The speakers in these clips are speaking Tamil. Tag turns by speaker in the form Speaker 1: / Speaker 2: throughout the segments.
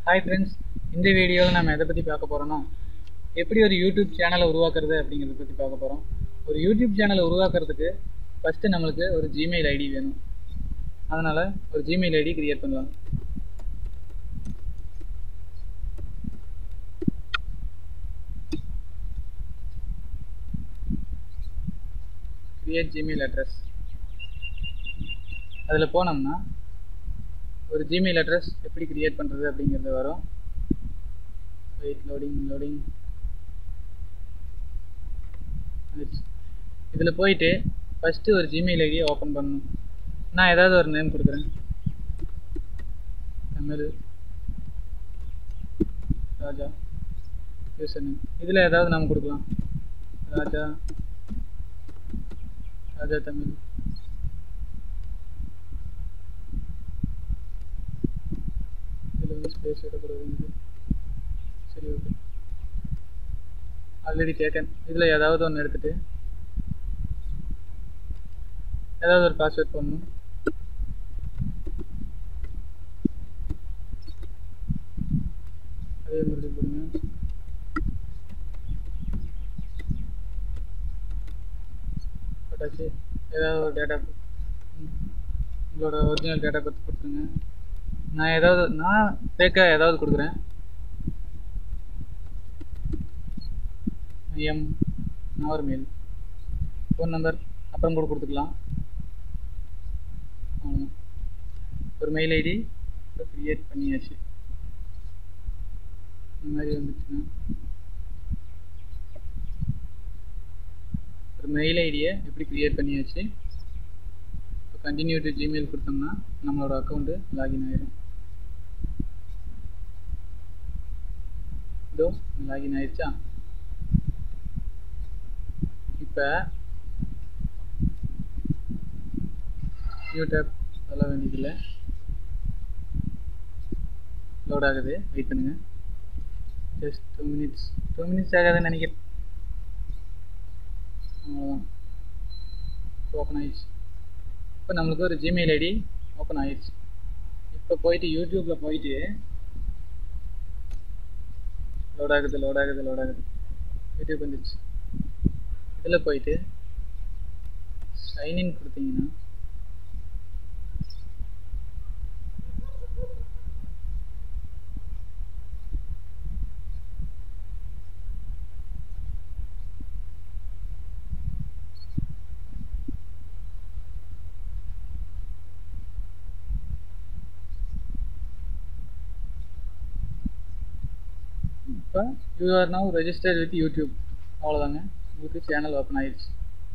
Speaker 1: ஹாய் ஃப்ரெண்ட்ஸ் இந்த வீடியோவில் நம்ம எதை பற்றி பார்க்க போகிறோம்னா எப்படி ஒரு யூடியூப் சேனலை உருவாக்குறது அப்படிங்கிறத பற்றி பார்க்க போகிறோம் ஒரு யூடியூப் சேனலை உருவாக்குறதுக்கு ஃபஸ்ட்டு நம்மளுக்கு ஒரு ஜிமெயில் ஐடி வேணும் அதனால் ஒரு ஜிமெயில் ஐடி கிரியேட் பண்ணலாம் கிரியேட் ஜிமெயில் அட்ரஸ் அதில் போனோம்னா ஒரு ஜிமெயில் அட்ரஸ் எப்படி கிரியேட் பண்ணுறது அப்படிங்கிறது வரும் வெயிட் லோடிங் லோடிங் இதில் போயிட்டு ஃபஸ்ட்டு ஒரு ஜிமெயில் ஐடியை ஓப்பன் பண்ணணும் நான் ஏதாவது ஒரு நேம் கொடுக்குறேன் தமிழ் ராஜா யூசர் நேம் இதில் ஏதாவது நாம் கொடுக்கலாம் ராஜா ராஜா தமிழ் இதில் வந்து ஸ்பேஸ் விடக்கூடாதுங்க சரி ஓகே ஆல்ரெடி டேக்கன் இதில் ஏதாவது ஒன்று எடுத்துகிட்டு ஏதாவது ஒரு பாஸ்வேர்ட் பண்ணணும் அதே மாதிரி கொடுங்க போட்டாச்சு ஏதாவது ஒரு டேட்டா உங்களோட ஒரிஜினல் டேட்டா பற்றி கொடுத்துருங்க நான் ஏதாவது நான் ஃபேக்காக ஏதாவது கொடுக்குறேன் எம் நவர் மெயில் ஃபோன் நம்பர் அப்புறம் கூட கொடுத்துக்கலாம் அவ்வளோதான் ஒரு மெயில் ஐடி க்ரியேட் பண்ணியாச்சு இந்த மாதிரி வந்துச்சுன்னா ஒரு மெயில் ஐடியை எப்படி க்ரியேட் பண்ணியாச்சு இப்போ கண்டினியூ டு ஜிமெயில் கொடுத்தோம்னா நம்மளோட அக்கௌண்ட்டு லாகின் ஆயிரும் இதோ லாகின் ஆயிடுச்சா இப்போ நியூ டேப் சொல்ல வேண்டியதில்லை லோட் ஆகுது வெயிட் பண்ணுங்க just two minutes two minutes ஆகாதுன்னு நினைக்கிறேன் அவ்வளோதான் ஓப்பன் ஆயிடுச்சு இப்போ நம்மளுக்கு ஒரு ஜிமெயில் ஐடி ஓப்பன் ஆயிடுச்சு இப்போ போயிட்டு யூடியூப்பில் போயிட்டு லோட் ஆகுது லோட் ஆகுது லோட் ஆகுது யூடியூப் வந்துடுச்சு இதில் போயிட்டு சைன்இன் கொடுத்தீங்கன்னா இப்போ you are now registered with YouTube அவ்வளோதாங்க உங்களுக்கு சேனல் ஓப்பன் ஆயிடுச்சு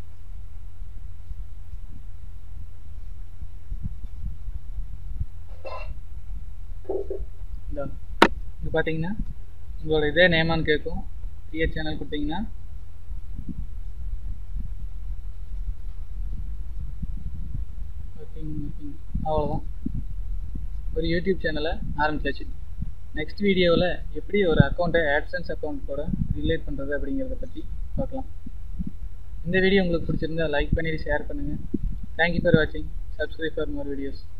Speaker 1: இந்த இது பார்த்தீங்கன்னா உங்களோட இதே நேமான்னு கேட்கும் கிரியேட் சேனல் கொடுத்தீங்கன்னா அவ்வளோதான் ஒரு யூடியூப் சேனலை ஆரம்பிச்சாச்சு நெக்ஸ்ட் வீடியோவில் எப்படி ஒரு அக்கௌண்ட்டை ஆட்சன்ஸ் அக்கௌண்ட் கூட ரிலேட் பண்ணுறது அப்படிங்கிறத பற்றி பார்க்கலாம் இந்த வீடியோ உங்களுக்கு பிடிச்சிருந்தா லைக் பண்ணிவிட்டு ஷேர் பண்ணுங்கள் தேங்க்யூ ஃபார் வாட்சிங் சப்ஸ்கிரைப் ஃபார் மோர் வீடியோஸ்